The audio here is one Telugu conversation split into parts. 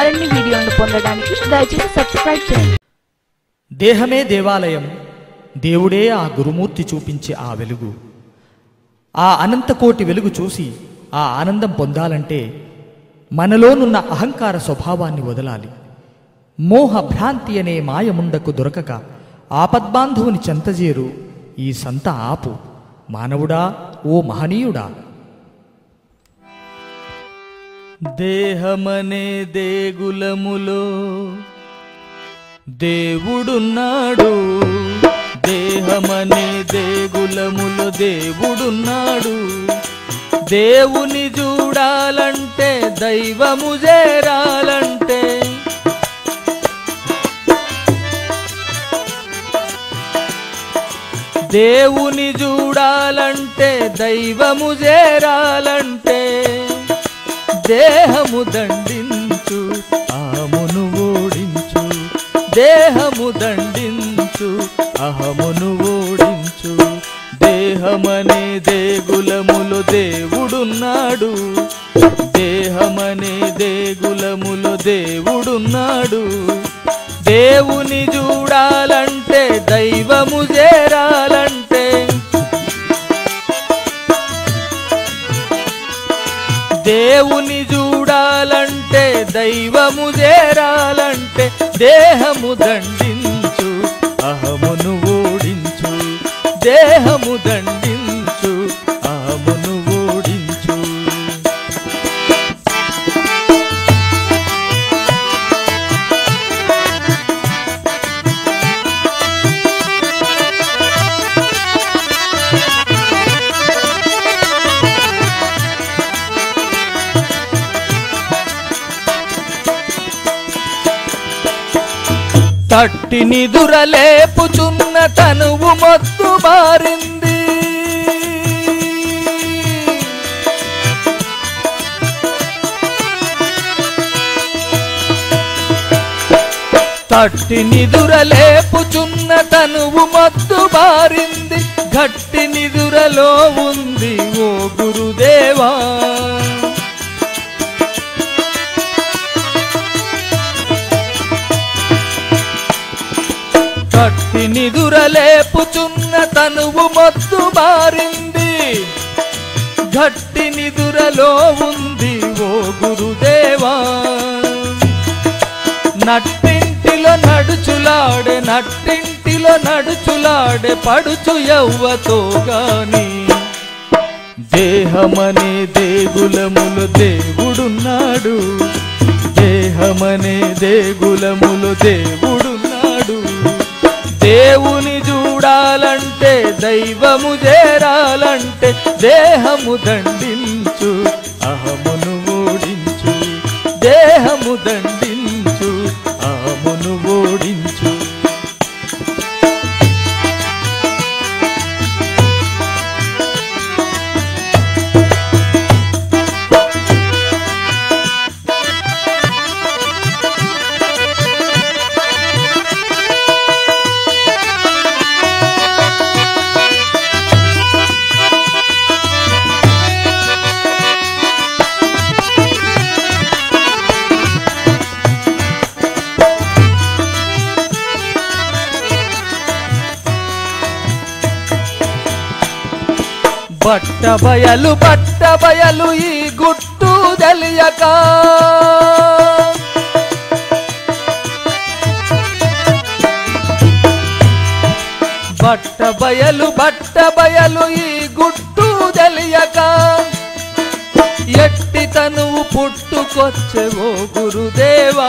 మరిన్ని వీడియోలను పొందడానికి దయచేసి సబ్స్క్రైబ్ చేయండి దేహమే దేవాలయం దేవుడే ఆ గురుమూర్తి చూపించే ఆ వెలుగు ఆ అనంతకోటి వెలుగు చూసి ఆ ఆనందం పొందాలంటే మనలోనున్న అహంకార స్వభావాన్ని వదలాలి మోహ భ్రాంతి అనే మాయముండకు దొరకక ఆపద్బాంధవుని చెంతజేరు ఈ సంత ఆపు మానవుడా ఓ మహనీయుడా దేహమనే దేగులములో దేవుడున్నాడు దేహమనే దేగులములో దేవుడున్నాడు దేవుని చూడాలంటే దైవము చేరాలంటే దేవుని చూడాలంటే దైవము చేరాలంటే దేహము దండించు అహమును ఓడించు దేహము దండించు అహమును ఓడించు దేహమనే దేగులములో దేవుడున్నాడు దేహమనే దేగులములో దేవుడున్నాడు దేవుని చూడాలంటే దైవము చేరాలంటే దేవుని చూడాలంటే దైవము చేరాలంటే దేహము దండించు అహమును ఓడించు దేహము దండించు అహమును ఓడించు తట్టి నిదురలేపుచున్న తనువు మొత్తు మారింది తట్టి నిదురలేపుచున్న తనువు మత్తు మారింది గట్టి నిదురలో ఉంది ఓ గురుదేవా కట్టి నిదురలేపుచున్న తనువు మొత్తు మారింది గట్టి నిదురలో ఉంది ఓ గురుదేవా నట్టింటిలో నడుచులాడే నట్టింటిలో నడుచులాడే పడుచు యవ్వతో గాని దేహమనే దేగులములు దేవుడున్నాడు దేహమనే దేగులములు దేవుడున్నాడు దేవుని చూడాలంటే దైవము చేరాలంటే దేహము దండించు అహమును ఓడించు దేహము దండించు అహమును ఓడించు బట్ట బయలు బట్ట బయలు ఈ గుట్టు తెలియక బట్ట బయలు బట్ట బయలు ఈ గుట్టు తెలియక ఎట్టి తనువు పుట్టుకొచ్చెవో గురుదేవా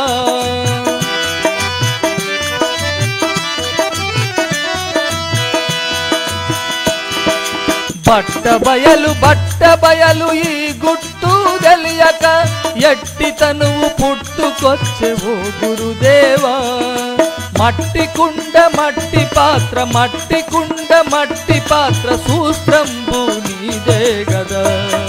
బట్ట బయలు బట్ట బయలు ఈ గుట్టు తెలియక ఎట్టి తనువు పుట్టుకొచ్చెవో గురుదేవా మట్టి కుండ మట్టి పాత్ర మట్టి కుండ మట్టి పాత్ర సూత్రంబు నీదే గదా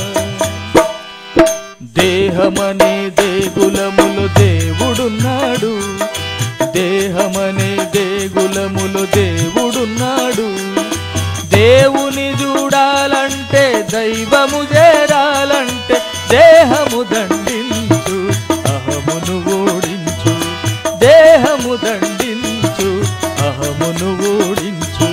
దేహమనే దేగులములు దేవుడున్నాడు దేహమనే దేగులములు దేవుడున్నాడు దేవుని చూడాలంటే దైవము చేరాలంటే దేహము దండించు అహమును ఓడి దేహము దండించు అహమును ఓడించు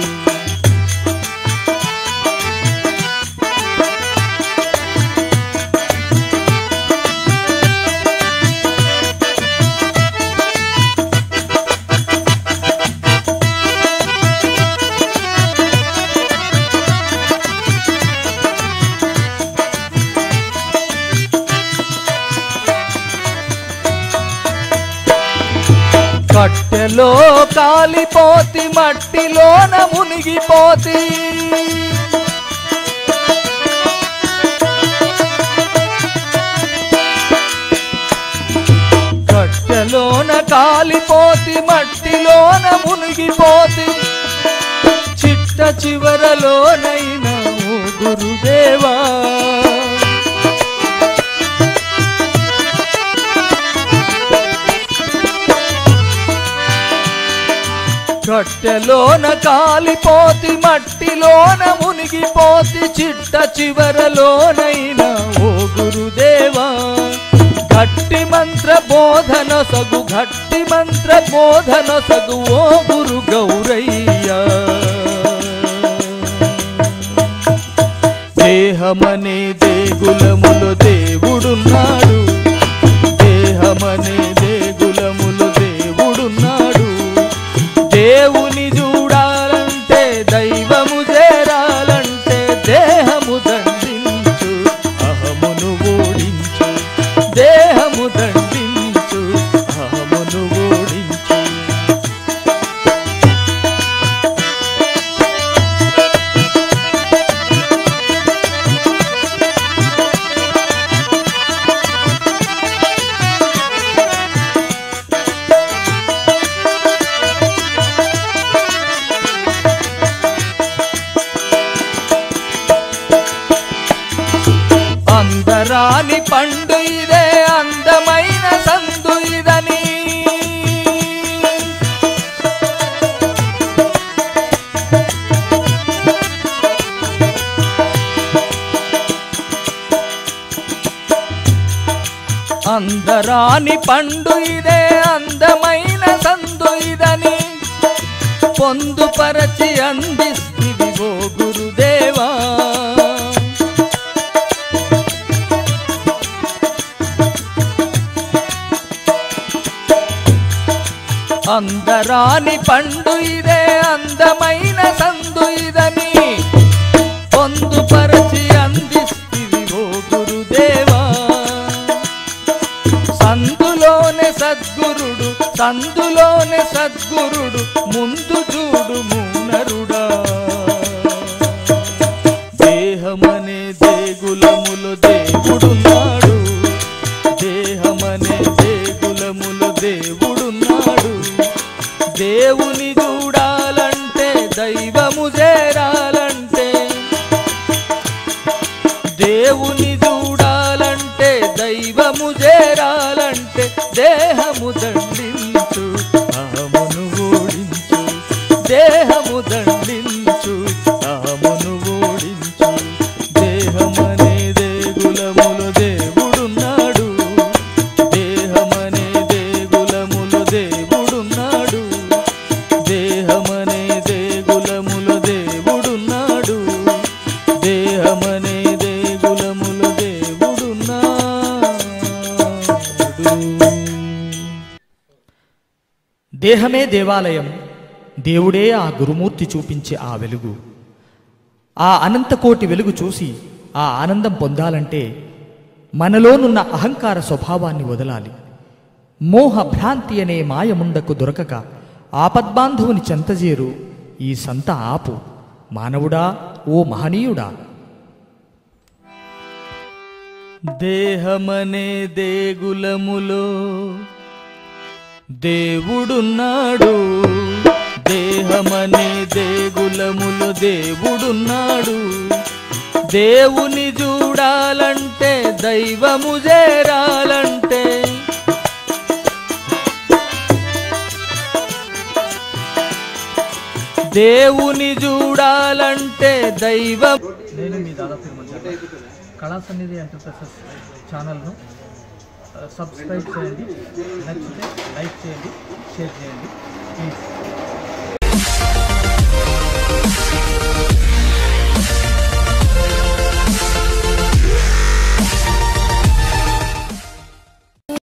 కట్టెలో కాలిపోతి మట్టిలోన మునిగిపోతి కట్టెలోన కాలిపోతి మట్టిలోన మునిగిపోతి చిట్ట చివరలోనైనా ఓ గురుదేవా కట్టెలోన కాలిపోతి మట్టిలోన మునిగిపోతి చిట్ట చివరలోనైనా ఓ గురుదేవా గట్టి మంత్ర బోధన సగు గట్టి మంత్ర బోధన సగు ఓ గురు గౌరయ్య దేహమనే దేగులములో దేవుడున్నాడు దేహమనే దేగులములో దేవుడున్నాడు దేవుని చూడాలంటే దైవము చేరాలంటే దేహము దండించు అహమును ఓడించు దేహము దండించు అహమును ఓడించు అందరాని పండు ఇదే అందమైన సందు ఇదని అందరాని పండు ఇదే అందమైన సందు ఇదని పొందుపరచి అందిస్తుంది ఓ గురుదేవా అందరాని పండు ఇదే అందమైన సందు ఇదని పొందుపరచి అందిస్తుంది ఓ గురుదేవా సందులోనే సద్గురుడు సందులోనే సద్గురుడు ముందు చూడు మూనరుడా దేహమనే దేగులములో దేవుడున్నాడు దేహమనే దేగులములో దేవుడున్నాడు దేవుని చూడాలంటే దైవము చేరాలంటే దేవుని చూడాలంటే దైవము చేరాలంటే దేహము దండించు అహమును ఓడించు దేహము దండించు అహమును ఓడించు దేహమనే దేగులములు దేవుడున్నాడు దేహమనే దేగులములు దేవుడున్నాడు దేహమనే దేగులములు దేవుడున్నాడు దేహమనే దేగులములు దేవుడున్నాడు దేహమే దేవాలయం దేవుడే ఆ గురుమూర్తి చూపించే ఆ వెలుగు ఆ అనంతకోటి వెలుగు చూసి ఆ ఆనందం పొందాలంటే మనలోనున్న అహంకార స్వభావాన్ని వదలాలి మోహ భ్రాంతి అనే మాయముండకు దొరకక ఆపద్బాంధవుని చెంతజేరు ఈ సంత ఆపు మానవుడా ఓ మహనీయుడా దేహమనే దేగులములో దేవుడున్నాడు దేహమనే దేగులములో దేవుడున్నాడు దేవుని చూడాలంటే దైవము చేరాలంటే దేవుని చూడాలంటే దైవం నేను మీ దాదా తిరుమల కళా సన్నిధి ఎంటర్ప్రైజెస్ ఛానల్ను సబ్స్క్రైబ్ చేయండి నచ్చితే లైక్ చేయండి షేర్ చేయండి ప్లీజ్